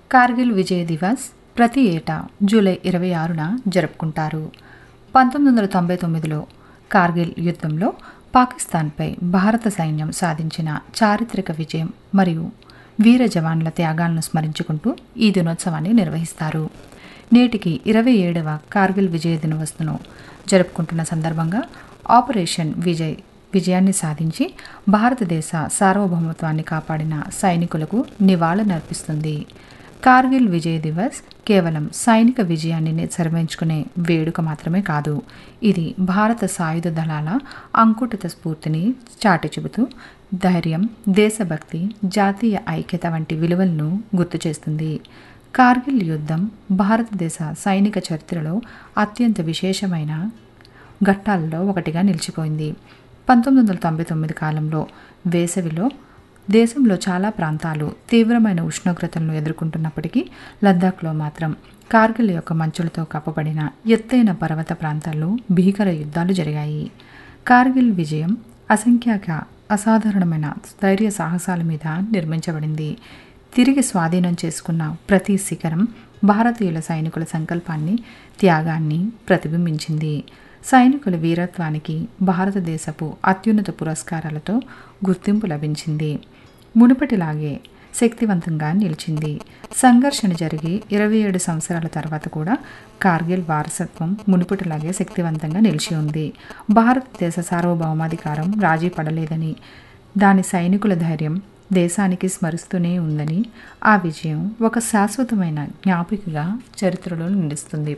కార్గిల్ విజయ్ దివస్ ప్రతి ఏటా జూలై ఇరవై ఆరున జరుపుకుంటారు పంతొమ్మిది వందల తొంభై తొమ్మిదిలో కార్గిల్ యుద్ధంలో పాకిస్తాన్పై భారత సైన్యం సాధించిన చారిత్రక విజయం మరియు వీర జవాన్ల త్యాగాలను స్మరించుకుంటూ ఈ దినోత్సవాన్ని నిర్వహిస్తారు నేటికి ఇరవై ఏడవ కార్గిల్ విజయ దినోత్సవం జరుపుకుంటున్న సందర్భంగా ఆపరేషన్ విజయ్ విజయాన్ని సాధించి భారతదేశ సార్వభౌమత్వాన్ని కాపాడిన సైనికులకు నివాళులర్పిస్తుంది కార్గిల్ విజయ్ దివస్ కేవలం సైనిక విజయాన్ని సర్వించుకునే వేడుక మాత్రమే కాదు ఇది భారత సాయుధ దళాల అంకుటిత స్ఫూర్తిని చాటి చెబుతూ ధైర్యం దేశభక్తి జాతీయ ఐక్యత వంటి విలువలను గుర్తు చేస్తుంది కార్గిల్ యుద్ధం భారతదేశ సైనిక చరిత్రలో అత్యంత విశేషమైన ఘట్టాల్లో ఒకటిగా నిలిచిపోయింది పంతొమ్మిది వందల తొంభై తొమ్మిది కాలంలో వేసవిలో దేశంలో చాలా ప్రాంతాలు తీవ్రమైన ఉష్ణోగ్రతలను ఎదుర్కొంటున్నప్పటికీ లద్దాఖ్లో మాత్రం కార్గిల్ యొక్క మంచులతో కప్పబడిన ఎత్తైన పర్వత ప్రాంతాల్లో భీకర యుద్ధాలు జరిగాయి కార్గిల్ విజయం అసంఖ్యాక అసాధారణమైన ధైర్య సాహసాల మీద నిర్మించబడింది తిరిగి స్వాధీనం చేసుకున్న ప్రతి శిఖరం భారతీయుల సైనికుల సంకల్పాన్ని త్యాగాన్ని ప్రతిబింబించింది సైనికుల వీరత్వానికి భారతదేశపు అత్యున్నత పురస్కారాలతో గుర్తింపు లభించింది మునుపటిలాగే శక్తివంతంగా నిలిచింది సంఘర్షణ జరిగి ఇరవై ఏడు సంవత్సరాల తర్వాత కూడా కార్గిల్ వారసత్వం మునుపటిలాగే శక్తివంతంగా నిలిచి ఉంది భారతదేశ సార్వభౌమాధికారం రాజీ పడలేదని దాని సైనికుల ధైర్యం దేశానికి స్మరిస్తూనే ఉందని ఆ విజయం ఒక శాశ్వతమైన జ్ఞాపికగా చరిత్రలో నిలుస్తుంది